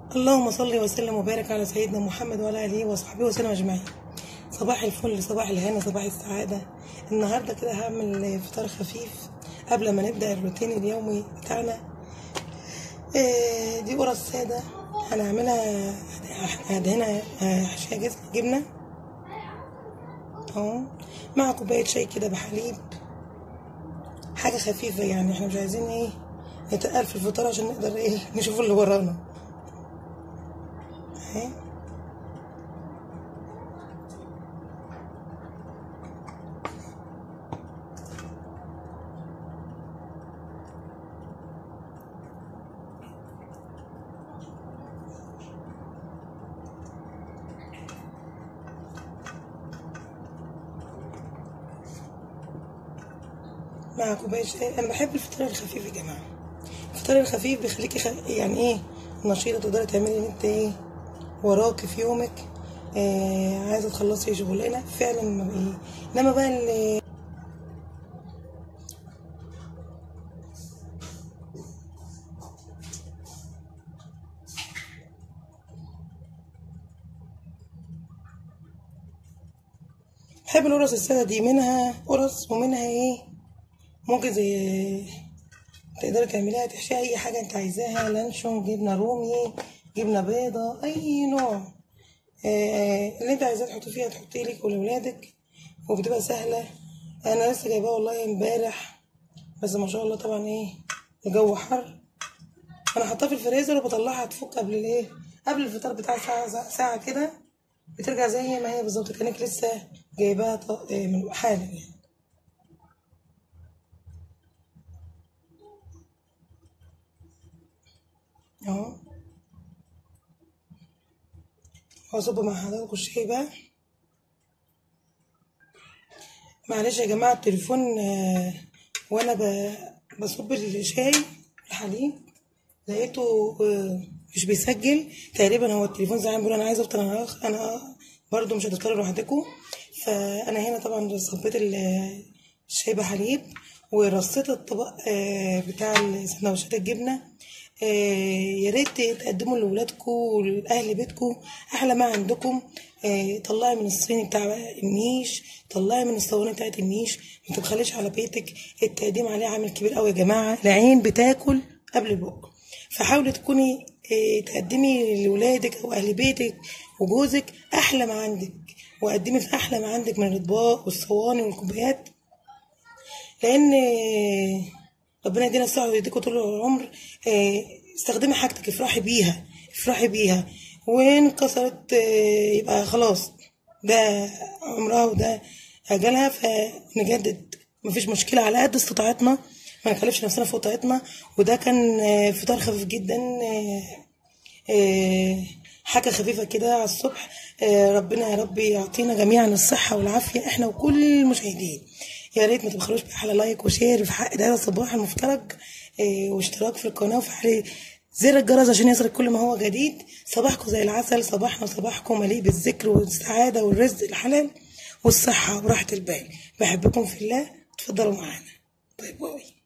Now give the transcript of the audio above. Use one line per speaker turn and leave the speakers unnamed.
اللهم صل وسلم وبارك على سيدنا محمد وعلى اله وصحبه وسلم اجمعين صباح الفل صباح الهنا صباح السعاده النهارده كده هعمل فطار خفيف قبل ما نبدا الروتين اليومي بتاعنا آه، دي قرص ساده هنعملها هدهنها حشيه جبنه اهو مع كوبايه شاي كده بحليب حاجه خفيفه يعني احنا مش عايزين ايه نتقل في الفطار عشان نقدر ايه نشوف اللي ورانا اهي مع كوبايه شاي انا بحب الفطار الخفيف يا جماعه الفطار الخفيف بيخليكي خ... يعني ايه نشيطه تقدري تعملي اللي انت ايه وراكي في يومك آه عايزه تخلصي شغلانه فعلا ما ايه انما بقى اللي بحب القرص السادة دي منها قرص ومنها ايه ممكن زي تقدري تعمليها تحشيها اي حاجة انت عايزاها لانشون جبنة رومي جبنة بيضة اي نوع آه اللي انت عايزاه تحطي فيها تحطي لك ولولادك وبتبقى سهلة انا لسه جايباها والله امبارح بس ما شاء الله طبعا ايه الجو حر انا حطاها في الفريزر وبطلعها تفك قبل الايه قبل الفطار بتاع ساعة ساعة كده بترجع زي ما هي بالظبط كانك لسه جايباها ط- آه، من حالا يعني اهو هصب مع حضراتكم الشاي بقى معلش يا جماعة التليفون آه، وانا ب- بصب الشاي الحليب لقيته آه، مش بيسجل تقريبا هو التليفون زعلان بيقول انا عايز افطر انا انا برضو مش هتفطروا لوحدكم فانا هنا طبعا صبيت ال- الشاي بحليب ورصيت الطبق آه، بتاع سندوتشات الجبنه آه، يا ريت تقدموا لاولادكم ولاهل بيتكم احلى ما عندكم آه، طلعي من الصيني بتاع النيش طلعي من الصواني بتاعت النيش ما تبخليش على بيتك التقديم عليه عامل كبير قوي يا جماعه العين بتاكل قبل البق فحاولي تكوني آه، تقدمي لولادك او اهل بيتك وجوزك احلى ما عندك وقدمي في احلى ما عندك من الاطباق والصواني والكوبايات لان آه، ربنا يدينا الصحة ويديكوا طول العمر آه، استخدمي حاجتك افرحي بيها افرحي بيها وان كسرت آه، يبقى خلاص ده عمرها وده اجلها فنجدد مفيش مشكلة على قد استطاعتنا ما نكلفش نفسنا فوق طاقتنا وده كان آه، فطار خفيف جدا آه، آه، حاجة خفيفة كده على الصبح آه، ربنا يا رب يعطينا جميعا الصحة والعافية احنا وكل المشاهدين يا ريت ما تبخلوش بأحلى لايك وشير في حق ده صباح المفترج آه، واشتراك في القناة وفعل زر الجرس عشان يصلك كل ما هو جديد صباحكم زي العسل صباحنا وصباحكم مليء بالذكر والسعادة والرزق الحلال والصحة وراحة البال بحبكم في الله اتفضلوا معانا طيب باي